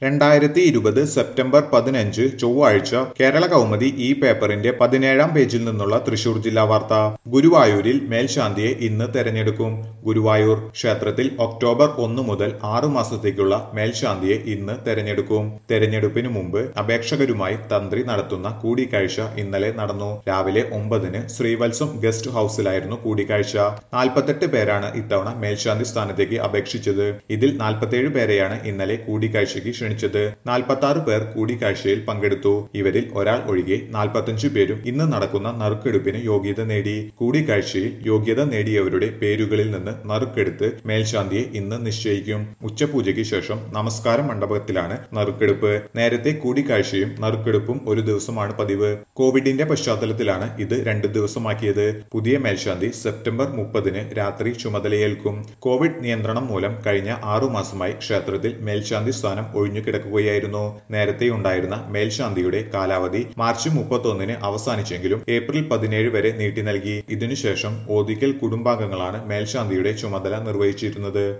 രണ്ടായിരത്തി ഇരുപത് സെപ്റ്റംബർ പതിനഞ്ച് ചൊവ്വാഴ്ച കേരള കൗമുദി ഈ പേപ്പറിന്റെ പതിനേഴാം പേജിൽ നിന്നുള്ള തൃശൂർ ജില്ലാ വാർത്ത ഗുരുവായൂരിൽ മേൽശാന്തിയെ ഇന്ന് തെരഞ്ഞെടുക്കും ഗുരുവായൂർ ക്ഷേത്രത്തിൽ ഒക്ടോബർ ഒന്ന് മുതൽ ആറു മാസത്തേക്കുള്ള മേൽശാന്തിയെ ഇന്ന് തെരഞ്ഞെടുക്കും തെരഞ്ഞെടുപ്പിന് മുമ്പ് അപേക്ഷകരുമായി തന്ത്രി നടത്തുന്ന കൂടിക്കാഴ്ച ഇന്നലെ നടന്നു രാവിലെ ഒമ്പതിന് ശ്രീവത്സം ഗസ്റ്റ് ഹൌസിലായിരുന്നു കൂടിക്കാഴ്ച നാൽപ്പത്തെട്ട് പേരാണ് ഇത്തവണ മേൽശാന്തി സ്ഥാനത്തേക്ക് അപേക്ഷിച്ചത് ഇതിൽ നാൽപ്പത്തേഴ് പേരെയാണ് ഇന്നലെ കൂടിക്കാഴ്ചയ്ക്ക് ക്ഷണിച്ചത് നാൽപ്പത്തി ആറ് പേർ കൂടിക്കാഴ്ചയിൽ പങ്കെടുത്തു ഇവരിൽ ഒരാൾ ഒഴികെ നാൽപ്പത്തഞ്ചു പേരും ഇന്ന് നടക്കുന്ന നറുക്കെടുപ്പിന് യോഗ്യത നേടി കൂടിക്കാഴ്ചയിൽ യോഗ്യത നേടിയവരുടെ പേരുകളിൽ നിന്ന് നറുക്കെടുത്ത് മേൽശാന്തിയെ ഇന്ന് നിശ്ചയിക്കും ഉച്ചപൂജയ്ക്ക് ശേഷം നമസ്കാര മണ്ഡപത്തിലാണ് നറുക്കെടുപ്പ് നേരത്തെ കൂടിക്കാഴ്ചയും നറുക്കെടുപ്പും ഒരു ദിവസമാണ് പതിവ് കോവിഡിന്റെ പശ്ചാത്തലത്തിലാണ് ഇത് രണ്ട് ദിവസമാക്കിയത് പുതിയ മേൽശാന്തി സെപ്റ്റംബർ മുപ്പതിന് രാത്രി ചുമതലയേൽക്കും കോവിഡ് നിയന്ത്രണം മൂലം കഴിഞ്ഞ ആറു മാസമായി ക്ഷേത്രത്തിൽ മേൽശാന്തി സ്ഥാനം ഒഴിഞ്ഞു കിടക്കുകയായിരുന്നു നേരത്തെ ഉണ്ടായിരുന്ന മേൽശാന്തിയുടെ കാലാവധി മാർച്ച് മുപ്പത്തൊന്നിന് അവസാനിച്ചെങ്കിലും ഏപ്രിൽ പതിനേഴ് വരെ നീട്ടി നൽകി ഇതിനുശേഷം ഓദിക്കൽ കുടുംബാംഗങ്ങളാണ് മേൽശാന്തിയുടെ ചുമതല നിർവഹിച്ചിരുന്നത്